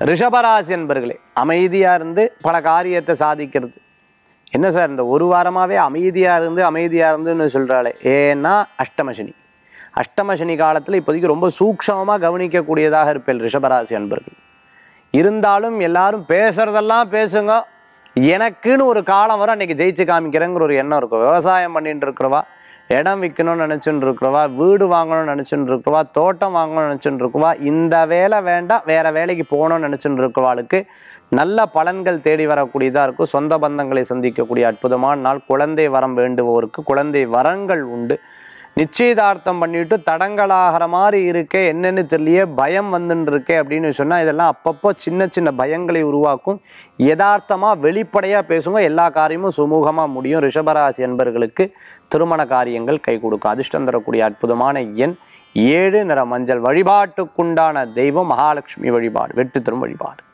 ரிஷபராசி என்பர்களே அமைதியாக இருந்து பல காரியத்தை சாதிக்கிறது என்ன சார் இந்த ஒரு வாரமாகவே அமைதியாக இருந்து அமைதியாக இருந்துன்னு சொல்கிறாளே ஏன்னா அஷ்டமசனி அஷ்டமசனி காலத்தில் இப்போதைக்கு ரொம்ப சூக்ஷமமாக கவனிக்கக்கூடியதாக இருப்பேன் ரிஷபராசி அன்பர்கள் இருந்தாலும் எல்லாரும் பேசுறதெல்லாம் பேசுங்க எனக்குன்னு ஒரு காலம் வரும் அன்னைக்கு ஜெயிச்சு காமிக்கிறேங்கிற ஒரு எண்ணம் இருக்கும் விவசாயம் பண்ணிட்டு இருக்கிறவா இடம் விற்கணும்னு நினச்சிட்டு இருக்கிறவா வீடு வாங்கணும்னு நினச்சிட்டு இருக்கிறவா தோட்டம் வாங்கணும்னு நினச்சிட்டு இருக்கிறவா இந்த வேலை வேண்டாம் வேற வேலைக்கு போகணும்னு நினச்சிட்டு இருக்கிறவாளுக்கு நல்ல பலன்கள் தேடி வரக்கூடியதாக இருக்கும் சொந்த பந்தங்களை சந்திக்கக்கூடிய அற்புதமான நாள் குழந்தை வரம் வேண்டுவோருக்கு குழந்தை வரங்கள் உண்டு நிச்சயதார்த்தம் பண்ணிட்டு தடங்கலாகிற மாதிரி இருக்கே என்னன்னு தெரியலையே பயம் வந்துன்னு இருக்கே அப்படின்னு சொன்னால் இதெல்லாம் அப்பப்போ சின்ன சின்ன பயங்களை உருவாக்கும் யதார்த்தமாக வெளிப்படையாக பேசுங்க எல்லா காரியமும் சுமூகமாக முடியும் ரிஷபராசி என்பர்களுக்கு திருமண காரியங்கள் கை கொடுக்கும் அதிர்ஷ்டம் தரக்கூடிய அற்புதமான எண் ஏழு நிற மஞ்சள் வழிபாட்டுக்குண்டான தெய்வம் மகாலட்சுமி வழிபாடு வெற்றி தரும் வழிபாடு